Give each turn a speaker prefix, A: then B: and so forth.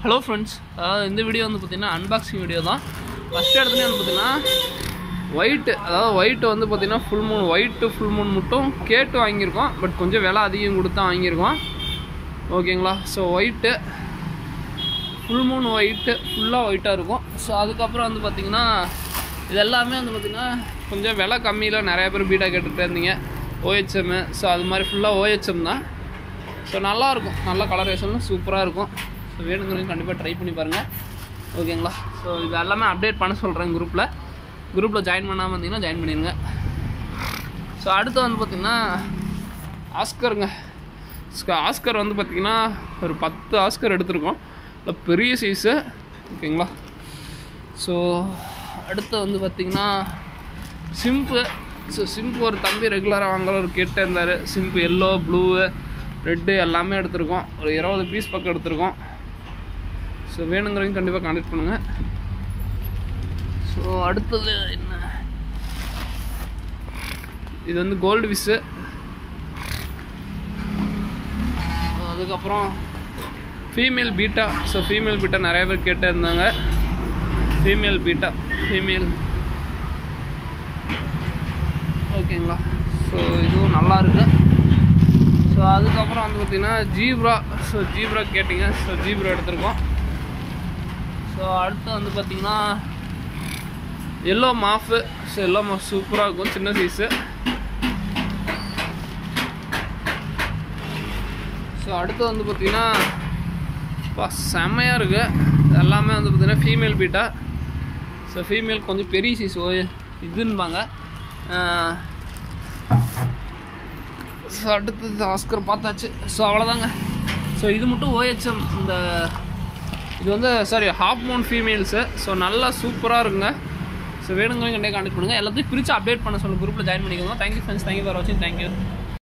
A: hello friends அதாவது இந்த video வந்து பார்த்தீங்கன்னா அன்பாக்சிங் வீடியோ தான் ஃபஸ்ட் இடத்துல வந்து பார்த்தீங்கன்னா ஒயிட்டு அதாவது ஒயிட்டு வந்து பார்த்தீங்கன்னா full moon white full moon மட்டும் கேட்டு வாங்கியிருக்கோம் பட் கொஞ்சம் விலை அதிகம் கொடுத்து தான் வாங்கியிருக்கோம் ஓகேங்களா so white full moon white ஃபுல்லாக ஒயிட்டாக இருக்கும் ஸோ அதுக்கப்புறம் வந்து பார்த்திங்கன்னா இது எல்லாமே வந்து பார்த்திங்கன்னா கொஞ்சம் விலை கம்மியில் நிறைய பேர் பீட்டா கேட்டுகிட்டே இருந்தீங்க ஓஹெச்எம்மு ஸோ அது மாதிரி ஃபுல்லாக ஓஹெச்எம் தான் ஸோ நல்லாயிருக்கும் நல்ல கலரேஷனும் சூப்பராக இருக்கும் ஸோ வேணுங்கிறவங்க கண்டிப்பாக ட்ரை பண்ணி பாருங்கள் ஓகேங்களா ஸோ இது எல்லாமே அப்டேட் பண்ண சொல்கிறேன் குரூப்பில் குரூப்பில் ஜாயின் பண்ணாமல் இருந்தீங்கன்னா ஜாயின் பண்ணிடுங்க ஸோ அடுத்து வந்து பார்த்திங்கன்னா ஆஸ்கருங்க ஸ்க- ஆஸ்கர் வந்து பார்த்திங்கன்னா ஒரு பத்து ஆஸ்கர் எடுத்திருக்கோம் இல்லை பெரிய சைஸு ஓகேங்களா ஸோ அடுத்து வந்து பார்த்திங்கன்னா சிம்பு ஸோ சிம்பு ஒரு தம்பி ரெகுலராக வாங்குற ஒரு கேட்டே இருந்தார் சிம்பு எல்லோ ப்ளூ ரெட்டு எல்லாமே எடுத்திருக்கோம் ஒரு இருபது பீஸ் பக்கம் எடுத்திருக்கோம் ஸோ வேணுங்கிறவங்க கண்டிப்பாக கான்டாக்ட் பண்ணுங்கள் ஸோ அடுத்தது என்ன இது வந்து கோல்டு விஸ்ஸு அதுக்கப்புறம் female betta so female betta நிறைய பேர் கேட்டே இருந்தாங்க ஃபீமேல் பீட்டா ஃபீமேல் ஓகேங்களா ஸோ இதுவும் நல்லா இருக்கு ஸோ அதுக்கப்புறம் வந்து பார்த்திங்கன்னா ஜீப்ரா ஸோ ஜீப்ரா கேட்டிங்க ஸோ ஜீப்ரா எடுத்திருக்கோம் ஸோ அடுத்து வந்து பார்த்திங்கன்னா எல்லோ மாஃபு ஸோ எல்லோ மாஃப் சூப்பராக இருக்கும் சின்ன சைஸு ஸோ அடுத்து வந்து பார்த்திங்கன்னா பா செம்மையாக இருக்குது எல்லாமே வந்து பார்த்திங்கன்னா ஃபீமேல் பீட்டா ஸோ ஃபீமேல் கொஞ்சம் பெரிய சைஸ் ஓ இதுன்பாங்க ஸோ அடுத்தது ஆஸ்கர் பார்த்தாச்சு ஸோ அவ்வளோதாங்க ஸோ இது மட்டும் ஓஹெச்எம் இந்த இது வந்து sorry half moon females so நல்லா சூப்பராக இருக்குங்க ஸோ வேணுங்க கண்டிப்பாக கான்டெக்ட் பண்ணுங்கள் எல்லாத்தையும் பிரித்து அப்டேட் பண்ண சொல்லுங்கள் குரூப்பில் ஜாயின் பண்ணிக்கோங்க தேங்க்யூ ஃப்ரெண்ட்ஸ் தேங்க்யூ ஃபார் வாட்சிங் தேங்க்யூ